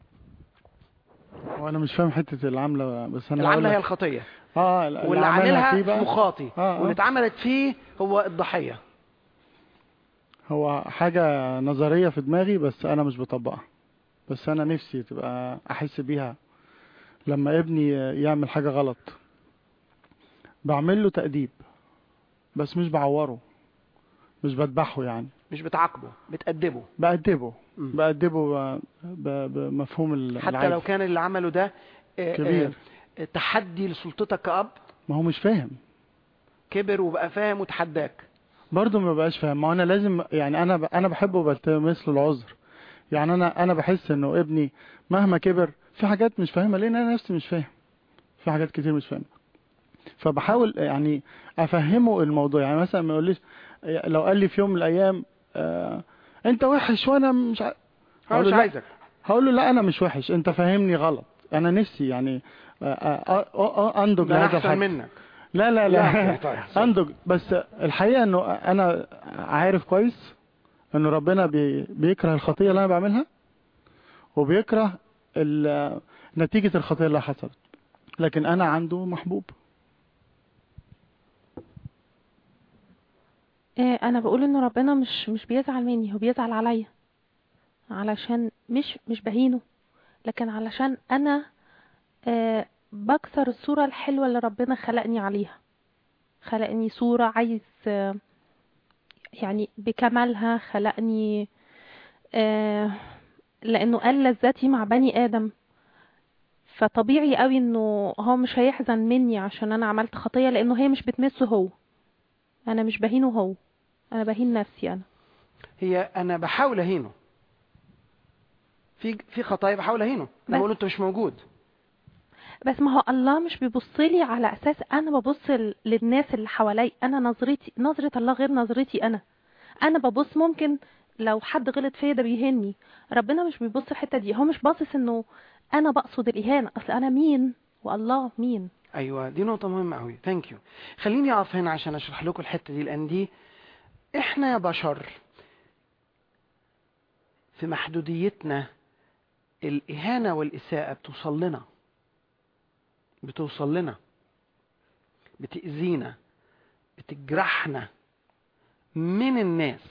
وانا مش فاهم حته العامله بس انا العاملة هقول هي لك- الخطية اه اللي واللي عملها عاملها فيه بقى- اسمه خاطي آه، آه. واللي اتعملت فيه هو الضحية هو حاجة نظرية في دماغي بس أنا مش بطبقها بس أنا نفسي تبقى أحس بيها لما ابني يعمل حاجة غلط بعمل له تأديب بس مش بعوره مش بذبحه يعني مش بتعاقبه بتأدبه بأدبه مم. بأدبه ب- ب- بمفهوم ال- حتى العيب. لو كان اللي عمله ده آه، كبير. آه، تحدي لسلطتك كأب ما هو مش فاهم كبر وبقى فاهم وتحداك برضه ما بقاش فاهم ما هو انا لازم يعني انا ب... انا بحبه بلتمس له العذر يعني انا انا بحس انه ابني مهما كبر في حاجات مش فاهمها لان انا نفسي مش فاهم في حاجات كتير مش فاهمها فبحاول يعني افهمه الموضوع يعني مثلا ما يقوليش لو قال لي في يوم من الايام آه انت وحش وانا مش ع... انا هقول مش له لا. عايزك هقول له لا انا مش وحش انت فاهمني غلط انا نفسي يعني آه، آه، آه، آه، انضج ده انا لهذا احسن الحد منك لا لا لا، لا طيب. انضج بس الحقيقه انه انا عارف كويس انه ربنا بي بيكره الخطيه اللي انا بعملها وبيكره ال- نتيجه الخطيه اللي حصلت لكن انا عنده محبوب إيه انا بقول ان ربنا مش مش بيزعل مني هو بيزعل عليا علشان مش مش بهينه لكن علشان انا آه بكسر الصورة الحلوة اللي ربنا خلقني عليها خلقني صورة عايز آه يعني بكمالها خلقني آه لانه قال لذتي مع بني ادم فطبيعي قوي انه هو مش هيحزن مني عشان انا عملت خطية لانه هي مش بتمسه هو انا مش بهينه هو انا بهين نفسي انا هي انا بحاول اهينه في في خطايا بحاول اهينه انا بس- بقول له انت مش موجود بس ما هو الله مش بيبص لي على اساس انا ببص ل- للناس اللي حوالي انا نظرتي نظرة الله غير نظرتي انا انا ببص ممكن لو حد غلط فيا ده بيهني ربنا مش بيبص الحتة دي هو مش باصص انه انا بقصد الاهانة اصل انا مين والله مين ايوه دي نقطه مهمه قوي ثانك يو خليني اقف هنا عشان اشرح لكم الحته دي لان دي احنا يا بشر في محدوديتنا الاهانه والاساءه بتوصل لنا بتوصل لنا بتاذينا بتجرحنا من الناس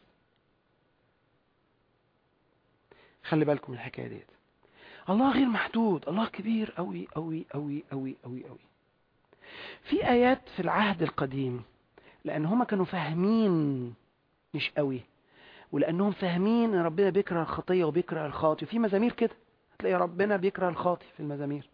خلي بالكم من الحكايه ديت الله غير محدود الله كبير قوي قوي قوي قوي قوي قوي في ايات في العهد القديم لان هما كانوا فاهمين مش قوي ولانهم فاهمين ان ربنا بيكره الخطيه وبيكره الخاطي وفي مزامير كده هتلاقي ربنا بيكره الخاطي في المزامير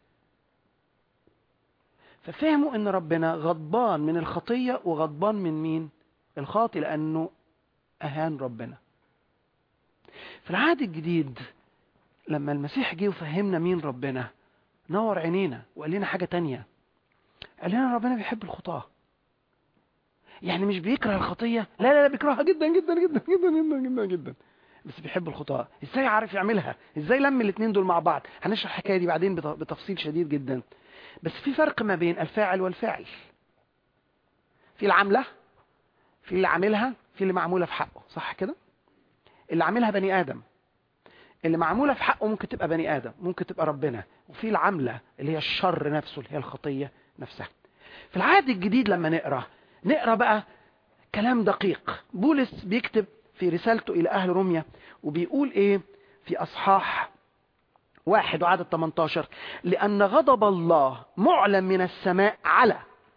ففهموا ان ربنا غضبان من الخطيه وغضبان من مين الخاطي لانه اهان ربنا في العهد الجديد لما المسيح جه وفهمنا مين ربنا نور عينينا وقال لنا حاجة تانية قال لنا ربنا بيحب الخطاة يعني مش بيكره الخطية لا لا لا بيكرهها جدا جدا جدا جدا جدا جدا جدا بس بيحب الخطاة ازاي عارف يعملها ازاي لم الاتنين دول مع بعض هنشرح الحكاية دي بعدين بت- بتفصيل شديد جدا بس في فرق ما بين الفاعل والفاعل في العاملة في اللي عاملها في اللي معمولة في حقه صح كده اللي عاملها بني آدم اللي معمولة في حقه ممكن تبقى بني آدم ممكن تبقى ربنا وفي العملة اللي هي الشر نفسه اللي هي الخطية نفسها في العهد الجديد لما نقرأ نقرأ بقى كلام دقيق بولس بيكتب في رسالته إلى أهل روميا وبيقول إيه في أصحاح واحد وعدد 18 لأن غضب الله معلن من السماء على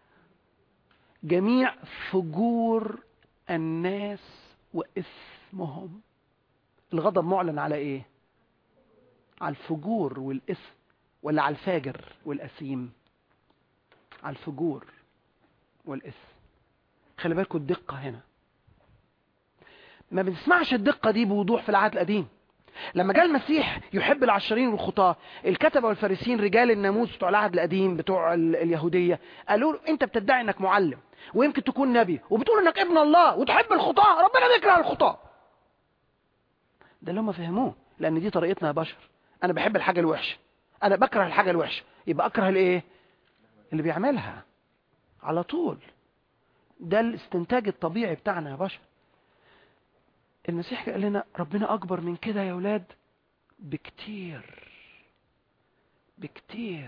جميع فجور الناس وإثمهم الغضب معلن على ايه على الفجور والاثم ولا على الفاجر والاثيم على الفجور والاثم خلي بالكم الدقه هنا ما بنسمعش الدقه دي بوضوح في العهد القديم لما جاء المسيح يحب العشرين والخطاة الكتبة والفارسين رجال الناموس بتوع العهد القديم بتوع ال- اليهودية قالوا له انت بتدعي انك معلم ويمكن تكون نبي وبتقول انك ابن الله وتحب الخطاة ربنا بيكره الخطاة ده اللي هم فهموه لان دي طريقتنا يا بشر انا بحب الحاجه الوحشه انا بكره الحاجه الوحشه يبقى اكره الايه اللي بيعملها على طول ده الاستنتاج الطبيعي بتاعنا يا بشر المسيح قال لنا ربنا اكبر من كده يا اولاد بكتير بكتير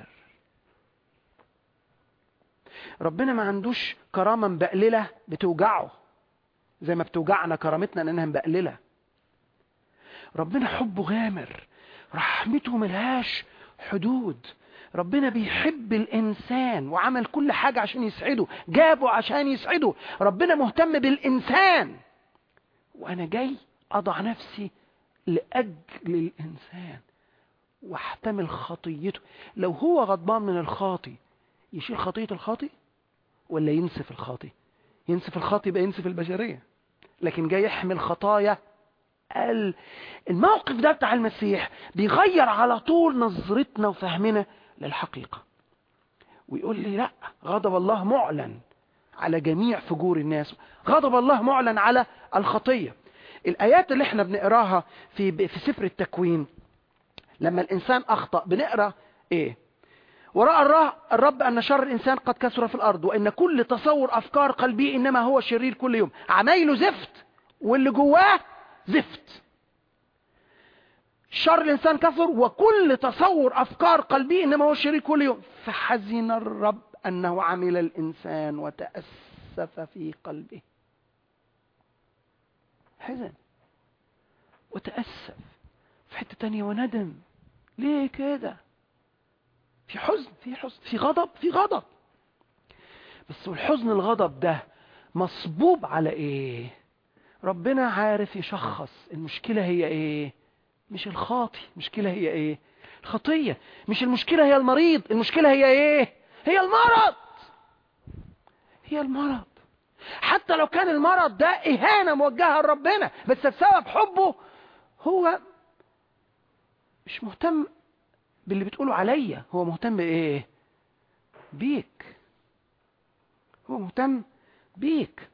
ربنا ما عندوش كرامه مبقلله بتوجعه زي ما بتوجعنا كرامتنا لانها مبقلله ربنا حبه غامر رحمته ملهاش حدود ربنا بيحب الإنسان وعمل كل حاجة عشان يسعده جابه عشان يسعده ربنا مهتم بالإنسان وأنا جاي أضع نفسي لأجل الإنسان واحتمل خطيته لو هو غضبان من الخاطي يشيل خطية الخاطي ولا ينسف الخاطي ينسف الخاطي يبقى ينسف البشرية لكن جاي يحمل خطايا ال- الموقف ده بتاع المسيح بيغير على طول نظرتنا وفهمنا للحقيقة ويقول لي لا غضب الله معلن على جميع فجور الناس غضب الله معلن على الخطية الآيات اللي احنا بنقراها في في سفر التكوين لما الإنسان أخطأ بنقرا إيه ورأى الرب أن شر الإنسان قد كثر في الأرض وإن كل تصور أفكار قلبي إنما هو شرير كل يوم عمايله زفت واللي جواه زفت شر الإنسان كثر وكل تصور أفكار قلبي إنما هو شرير كل يوم فحزن الرب أنه عمل الإنسان وتأسف في قلبه حزن وتأسف في حتة تانية وندم ليه كده في حزن في حزن في غضب في غضب بس والحزن الغضب ده مصبوب على ايه ربنا عارف يشخص المشكلة هي ايه مش الخاطي المشكلة هي ايه الخطية مش المشكلة هي المريض المشكلة هي ايه هي المرض هي المرض حتى لو كان المرض ده إهانة موجهة لربنا بس بسبب حبه هو مش مهتم باللي بتقوله عليا هو مهتم بإيه بيك هو مهتم بيك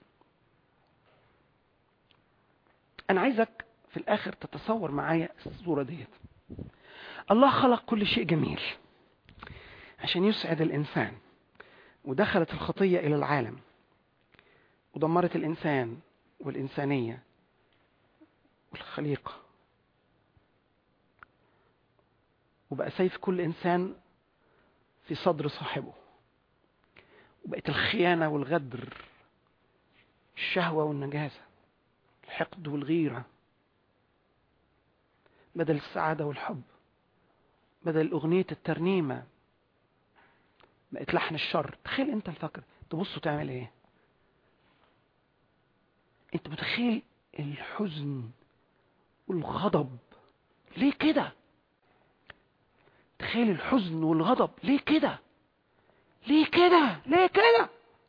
أنا عايزك في الآخر تتصور معايا الصورة ديت الله خلق كل شيء جميل عشان يسعد الإنسان ودخلت الخطية إلى العالم ودمرت الإنسان والإنسانية والخليقة وبقى سيف كل إنسان في صدر صاحبه وبقت الخيانة والغدر الشهوة والنجاسة الحقد والغيرة بدل السعادة والحب بدل أغنية الترنيمة بقت لحن الشر تخيل انت الفكر تبص تعمل ايه انت متخيل الحزن والغضب ليه كده تخيل الحزن والغضب ليه كده ليه كده ليه كده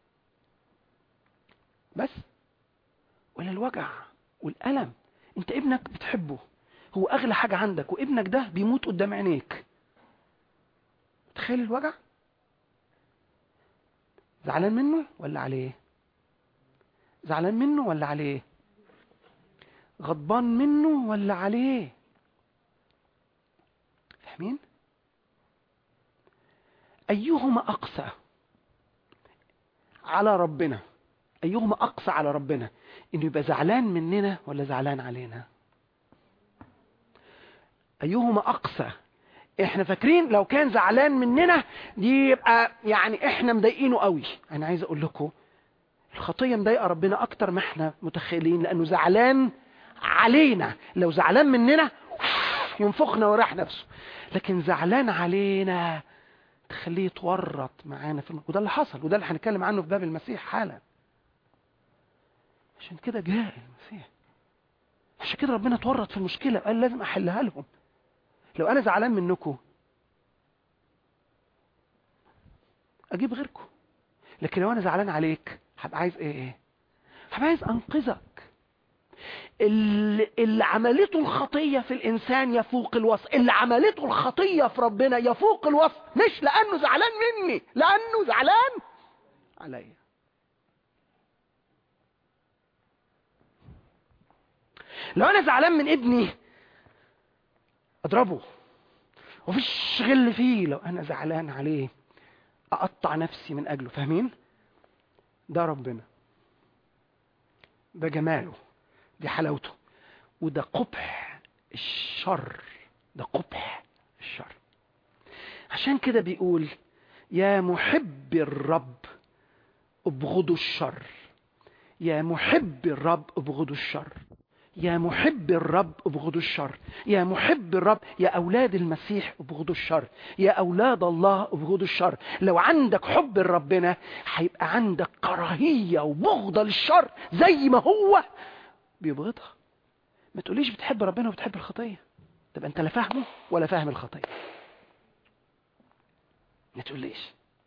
بس ولا الوجع والألم انت ابنك بتحبه هو اغلى حاجة عندك وابنك ده بيموت قدام عينيك تخيل الوجع زعلان منه ولا عليه زعلان منه ولا عليه غضبان منه ولا عليه فاهمين ايهما اقسى على ربنا ايهما اقسى على ربنا انه يبقى زعلان مننا ولا زعلان علينا ايهما اقسى احنا فاكرين لو كان زعلان مننا دي يبقى يعني احنا مضايقينه قوي انا عايز اقول لكم الخطيه مضايقه ربنا اكتر ما احنا متخيلين لانه زعلان علينا لو زعلان مننا ينفخنا وراح نفسه لكن زعلان علينا تخليه يتورط معانا في وده اللي حصل وده اللي هنتكلم عنه في باب المسيح حالا عشان كده جاء المسيح عشان كده ربنا اتورط في المشكله قال لازم احلها لهم لو انا زعلان منكم اجيب غيركم لكن لو انا زعلان عليك هبقى عايز ايه ايه هبقى عايز انقذك اللي, اللي عملته الخطيه في الانسان يفوق الوصف اللي عملته الخطيه في ربنا يفوق الوصف مش لانه زعلان مني لانه زعلان عليا لو انا زعلان من ابني اضربه ومفيش غل فيه لو انا زعلان عليه اقطع نفسي من اجله فاهمين ده ربنا ده جماله دي حلاوته وده قبح الشر ده قبح الشر عشان كده بيقول يا محب الرب ابغضوا الشر يا محب الرب ابغضوا الشر يا محب الرب ابغضوا الشر يا محب الرب يا أولاد المسيح ابغضوا الشر يا أولاد الله ابغضوا الشر لو عندك حب لربنا هيبقى عندك كراهية وبغضة للشر زي ما هو بيبغضها ما تقوليش بتحب ربنا وبتحب الخطية تبقى انت لا فاهمه ولا فاهم الخطية ما تقوليش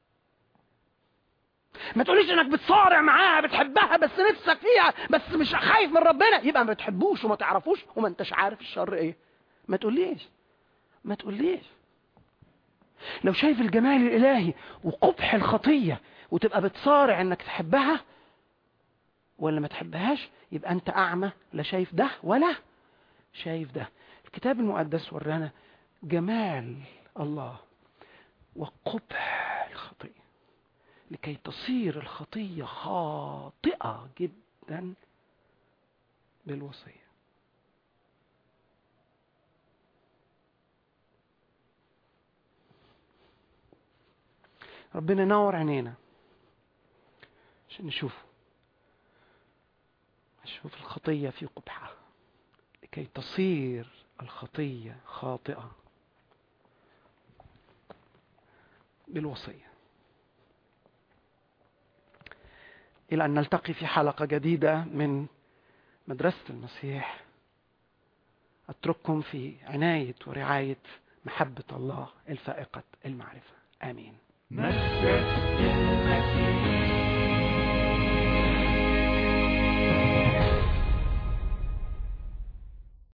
ما تقوليش انك بتصارع معاها بتحبها بس نفسك فيها بس مش خايف من ربنا يبقى ما بتحبوش وما تعرفوش وما انتش عارف الشر ايه ما تقوليش ما تقوليش لو شايف الجمال الالهي وقبح الخطيه وتبقى بتصارع انك تحبها ولا ما تحبهاش يبقى انت اعمى لا شايف ده ولا شايف ده الكتاب المقدس ورانا جمال الله وقبح الخطيه لكي تصير الخطيه خاطئه جدا بالوصيه ربنا ينور عينينا عشان نشوفه نشوف الخطية في قبحها لكي تصير الخطية خاطئة بالوصية إلى أن نلتقي في حلقة جديدة من مدرسة المسيح أترككم في عناية ورعاية محبة الله الفائقة المعرفة آمين مجد المسيح